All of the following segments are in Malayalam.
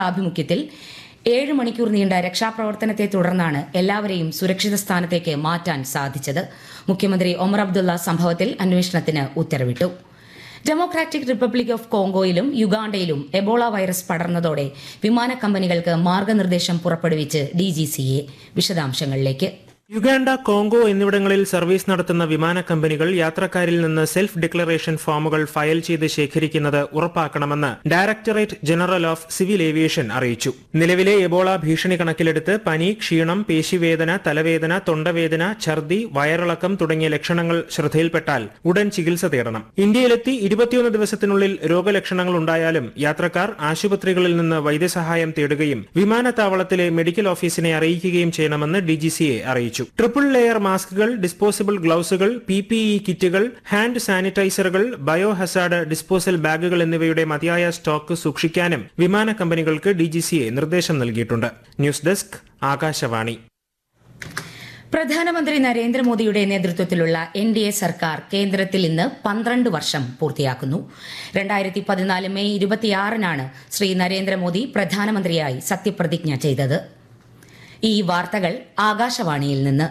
ആഭിമുഖ്യത്തിൽ ഏഴ് മണിക്കൂർ നീണ്ട രക്ഷാപ്രവർത്തനത്തെ തുടർന്നാണ് എല്ലാവരെയും സുരക്ഷിത സ്ഥാനത്തേക്ക് മാറ്റാൻ സാധിച്ചത് മുഖ്യമന്ത്രി ഒമർ അബ്ദുള്ള സംഭവത്തിൽ അന്വേഷണത്തിന് ഉത്തരവിട്ടു ഡെമോക്രാറ്റിക് റിപ്പബ്ലിക് ഓഫ് കോങ്കോയിലും യുഗാണ്ടയിലും എബോള വൈറസ് പടർന്നതോടെ വിമാന കമ്പനികൾക്ക് മാർഗനിർദ്ദേശം പുറപ്പെടുവിച്ച് ഡിജിസിഎ വിശദാംശങ്ങളിലേക്ക് യുഗാണ്ട കോങ്കോ എന്നിവിടങ്ങളിൽ സർവീസ് നടത്തുന്ന വിമാന കമ്പനികൾ യാത്രക്കാരിൽ നിന്ന് സെൽഫ് ഡിക്ലറേഷൻ ഫോമുകൾ ഫയൽ ചെയ്ത് ശേഖരിക്കുന്നത് ഉറപ്പാക്കണമെന്ന് directorate general of civil aviation അറിയിച്ചു നിലവിലെ എബോള ഭീഷണി കണക്കിലെടുത്ത് പനി ക്ഷീണം പേശിവേദന തലവേദന തൊണ്ടവേദന ഛർദി വയറിളക്കം തുടങ്ങിയ ലക്ഷണങ്ങൾ ശ്രദ്ധയിൽപ്പെട്ടാൽ ഉടൻ ചികിത്സ തേടണം ഇന്ത്യയിലെത്തി ഇരുപത്തിയൊന്ന് ദിവസത്തിനുള്ളിൽ രോഗലക്ഷണങ്ങൾ ഉണ്ടായാലും യാത്രക്കാർ ആശുപത്രികളിൽ നിന്ന് വൈദ്യസഹായം തേടുകയും വിമാനത്താവളത്തിലെ മെഡിക്കൽ ഓഫീസിനെ അറിയിക്കുകയും ചെയ്യണമെന്ന് ഡിജിസിഎ അറിയിച്ചു ട്രിപ്പിൾ ലെയർ മാസ്കുകൾ ഡിസ്പോസിബിൾ ഗ്ലൌസുകൾ പി പി ഇ കിറ്റുകൾ ഹാൻഡ് സാനിറ്റൈസറുകൾ ബയോ ഹസാർഡ് ഡിസ്പോസൽ ബാഗുകൾ എന്നിവയുടെ മതിയായ സ്റ്റോക്ക് സൂക്ഷിക്കാനും വിമാന കമ്പനികൾക്ക് ഡിജിസിഎ നിർദ്ദേശം നൽകിയിട്ടുണ്ട് ന്യൂസ് ഡെസ്ക് ആകാശവാണി പ്രധാനമന്ത്രി നരേന്ദ്രമോദിയുടെ നേതൃത്വത്തിലുള്ള എൻ ഡി എ സർക്കാർ കേന്ദ്രത്തിൽ ഇന്ന് പന്ത്രണ്ട് വർഷം പൂർത്തിയാക്കുന്നു രണ്ടായിരത്തി പതിനാല് മെയ് ഇരുപത്തിയാറിനാണ് ശ്രീ നരേന്ദ്രമോദി പ്രധാനമന്ത്രിയായി സത്യപ്രതിജ്ഞ ചെയ്തത് ഈ വാർത്തകൾ ആകാശവാണിയിൽ നിന്ന്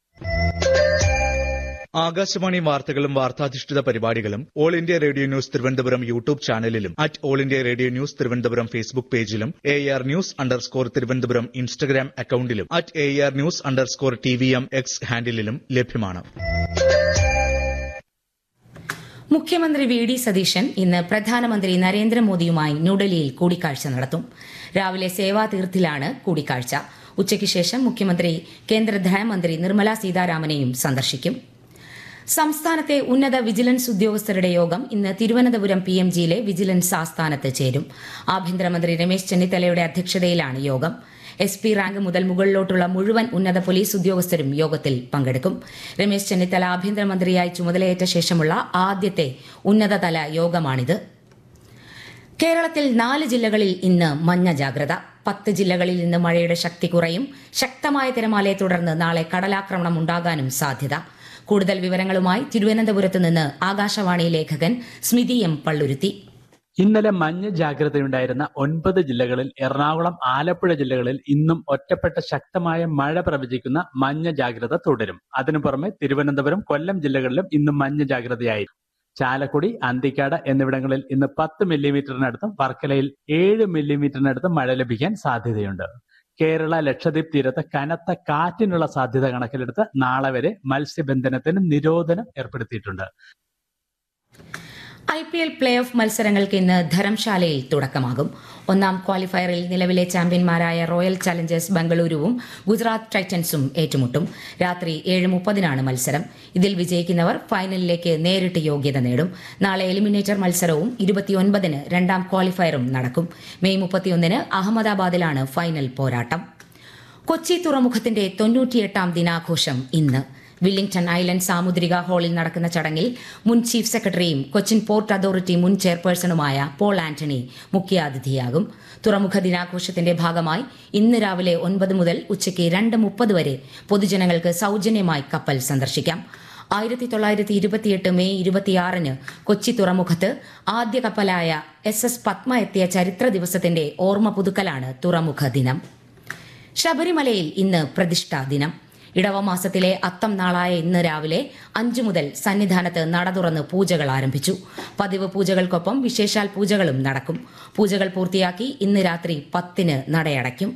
ആകാശവാണി വാർത്തകളും വാർത്താധിഷ്ഠിത പരിപാടികളും all India radio news Thiruvananthapuram YouTube ചാനലിലും at all India radio news Thiruvananthapuram Facebook പേജിലും A R news underscore Thiruvananthapuram Instagram അക്കൌണ്ടിലും at A R news underscore T V M X ഹാൻഡിലും ലഭ്യമാണ് മുഖ്യമന്ത്രി വി ഡി സതീശൻ ഇന്ന് പ്രധാനമന്ത്രി നരേന്ദ്രമോദിയുമായി ന്യൂഡൽഹിയിൽ കൂടിക്കാഴ്ച നടത്തും രാവിലെ സേവാതീർത്ഥിലാണ് കൂടിക്കാഴ്ച ഉച്ചയ്ക്ക് ശേഷം മുഖ്യമന്ത്രി കേന്ദ്ര ധനമന്ത്രി നിർമ്മല സീതാരാമനെയും സന്ദർശിക്കും സംസ്ഥാനത്തെ ഉന്നത വിജിലൻസ് ഉദ്യോഗസ്ഥരുടെ യോഗം ഇന്ന് തിരുവനന്തപുരം പി എം ജിയിലെ വിജിലൻസ് ആസ്ഥാനത്ത് ചേരും ആഭ്യന്തരമന്ത്രി രമേശ് ചെന്നിത്തലയുടെ അധ്യക്ഷതയിലാണ് യോഗം എസ് പി റാങ്ക് മുതൽ മുകളിലോട്ടുള്ള മുഴുവൻ ഉന്നത പോലീസ് ഉദ്യോഗസ്ഥരും യോഗത്തിൽ പങ്കെടുക്കും രമേശ് ചെന്നിത്തല ആഭ്യന്തരമന്ത്രിയായി ചുമതലയേറ്റ ശേഷമുള്ള ആദ്യത്തെ ഉന്നതതല യോഗമാണിത് കേരളത്തിൽ നാല് ജില്ലകളിൽ ഇന്ന് മഞ്ഞ ജാഗ്രത പത്ത് ജില്ലകളിൽ ഇന്ന് മഴയുടെ ശക്തി കുറയും ശക്തമായ തിരമാലയെ തുടർന്ന് നാളെ കടലാക്രമണം ഉണ്ടാകാനും സാധ്യത കൂടുതൽ വിവരങ്ങളുമായി തിരുവനന്തപുരത്ത് നിന്ന് ആകാശവാണി ലേഖകൻ സ്മിതി എം പള്ളുരുത്തി ഇന്നലെ മഞ്ഞ ജാഗ്രതയുണ്ടായിരുന്ന ഒൻപത് ജില്ലകളിൽ എറണാകുളം ആലപ്പുഴ ജില്ലകളിൽ ഇന്നും ഒറ്റപ്പെട്ട ശക്തമായ മഴ പ്രവചിക്കുന്ന മഞ്ഞ ജാഗ്രത തുടരും അതിനു പുറമെ തിരുവനന്തപുരം കൊല്ലം ജില്ലകളിലും ഇന്നും മഞ്ഞ ജാഗ്രതയായി ചാലക്കുടി അന്തിക്കാട് എന്നിവിടങ്ങളിൽ ഇന്ന് പത്ത് മില്ലിമീറ്ററിനടുത്തും വർക്കലയിൽ ഏഴ് മില്ലിമീറ്ററിനടുത്തും മഴ ലഭിക്കാൻ സാധ്യതയുണ്ട് കേരള ലക്ഷദ്വീപ് തീരത്ത് കനത്ത കാറ്റിനുള്ള സാധ്യത കണക്കിലെടുത്ത് നാളെ വരെ മത്സ്യബന്ധനത്തിന് നിരോധനം ഏർപ്പെടുത്തിയിട്ടുണ്ട് I P L play off മത്സരങ്ങൾക്ക് ഇന്ന് ധരംശാലയിൽ തുടക്കമാകും ഒന്നാം ക്വാളിഫയറിൽ നിലവിലെ ചാമ്പ്യന്മാരായ റോയൽ ചലഞ്ചേഴ്സ് ബംഗളൂരുവും ഗുജറാത്ത് ടൈറ്റൻസും ഏറ്റുമുട്ടും രാത്രി ഏഴ് മുപ്പതിനാണ് മത്സരം ഇതിൽ വിജയിക്കുന്നവർ ഫൈനലിലേക്ക് നേരിട്ട് യോഗ്യത നേടും നാളെ എലിമിനേറ്റർ മത്സരവും ഇരുപത്തിയൊൻപതിന് രണ്ടാം ക്വാളിഫയറും നടക്കും മെയ് മുപ്പത്തിയൊന്നിന് അഹമ്മദാബാദിലാണ് ഫൈനൽ പോരാട്ടം കൊച്ചി തുറമുഖത്തിന്റെ തൊണ്ണൂറ്റിയെട്ടാം ദിനാഘോഷം ഇന്ന് വില്ലിംഗ്ടൺ ഐലൻഡ് സാമുദ്രിക ഹാളിൽ നടക്കുന്ന ചടങ്ങിൽ മുൻ ചീഫ് സെക്രട്ടറിയും കൊച്ചിൻ പോർട്ട് അതോറിറ്റി മുൻ ചെയർപേഴ്സണുമായ പോൾ ആന്റണി മുഖ്യാതിഥിയാകും തുറമുഖ ദിനാഘോഷത്തിന്റെ ഭാഗമായി ഇന്ന് രാവിലെ ഒൻപത് മുതൽ ഉച്ചയ്ക്ക് രണ്ട് മുപ്പത് വരെ പൊതുജനങ്ങൾക്ക് സൌജന്യമായി കപ്പൽ സന്ദർശിക്കാം ആയിരത്തി തൊള്ളായിരത്തി ഇരുപത്തിയെട്ട് മെയ് ഇരുപത്തിയാറിന് കൊച്ചി തുറമുഖത്ത് ആദ്യ കപ്പലായ എസ് എസ് പത്മ എത്തിയ ചരിത്ര ദിവസത്തിന്റെ ഓർമ്മ പുതുക്കലാണ് തുറമുഖ ദിനം ശബരിമലയിൽ ഇന്ന് പ്രതിഷ്ഠാ ദിനം ഇടവമാസത്തിലെ അത്തം നാളായ ഇന്ന് രാവിലെ അഞ്ചു മുതൽ സന്നിധാനത്ത് നട തുറന്ന് പൂജകൾ ആരംഭിച്ചു പതിവ് പൂജകൾക്കൊപ്പം വിശേഷാൽ പൂജകളും നടക്കും പൂജകൾ പൂർത്തിയാക്കി ഇന്ന് രാത്രി പത്തിന് നടയടയ്ക്കും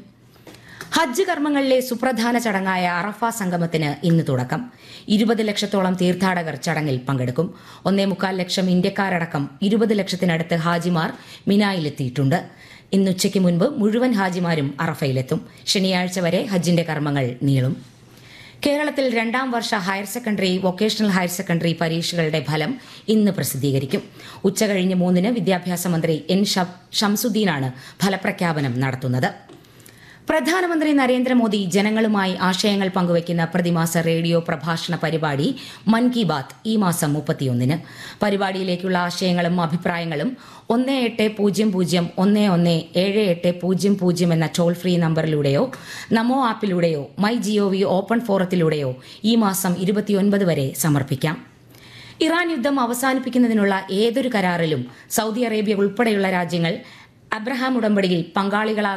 ഹജ്ജ് കർമ്മങ്ങളിലെ സുപ്രധാന ചടങ്ങായ അറഫ സംഗമത്തിന് ഇന്ന് തുടക്കം ഇരുപത് ലക്ഷത്തോളം തീർത്ഥാടകർ ചടങ്ങിൽ പങ്കെടുക്കും ഒന്നേ മുക്കാൽ ലക്ഷം ഇന്ത്യക്കാരടക്കം ഇരുപത് ലക്ഷത്തിനടുത്ത് ഹാജിമാർ മിനായിലെത്തിയിട്ടുണ്ട് ഇന്നുച്ചയ്ക്ക് മുൻപ് മുഴുവൻ ഹാജിമാരും അറഫയിലെത്തും ശനിയാഴ്ച വരെ ഹജ്ജിന്റെ കർമ്മങ്ങൾ നീളും കേരളത്തിൽ രണ്ടാം വർഷ higher secondary vocational higher secondary പരീക്ഷകളുടെ ഫലം ഇന്ന് പ്രസിദ്ധീകരിക്കും ഉച്ചകഴിഞ്ഞ് മൂന്നിന് വിദ്യാഭ്യാസ മന്ത്രി എൻ ഷം- ഷംസുദ്ദീനാണ് ഫലപ്രഖ്യാപനം നടത്തുന്നത് പ്രധാനമന്ത്രി നരേന്ദ്രമോദി ജനങ്ങളുമായി ആശയങ്ങൾ പങ്കുവയ്ക്കുന്ന പ്രതിമാസ റേഡിയോ പ്രഭാഷണ പരിപാടി മൻ കി ബാത്ത് ഈ മാസം മുപ്പത്തിയൊന്നിന് പരിപാടിയിലേക്കുള്ള ആശയങ്ങളും അഭിപ്രായങ്ങളും ഒന്ന് എട്ട് പൂജ്യം പൂജ്യം ഒന്ന് ഒന്ന് ഏഴ് എട്ട് പൂജ്യം പൂജ്യം എന്ന ടോൾ ഫ്രീ നമ്പറിലൂടെയോ നമോ ആപ്പിലൂടെയോ മൈ ജിഒ വി ഓപ്പൺ ഫോറത്തിലൂടെയോ ഈ മാസം ഇരുപത്തിയൊൻപത് വരെ സമർപ്പിക്കാം ഇറാൻ യുദ്ധം അവസാനിപ്പിക്കുന്നതിനുള്ള ഏതൊരു കരാറിലും സൗദി അറേബ്യ ഉൾപ്പെടെയുള്ള രാജ്യങ്ങൾ അബ്രഹാം ഉടമ്പടിയിൽ പങ്കാളികളാ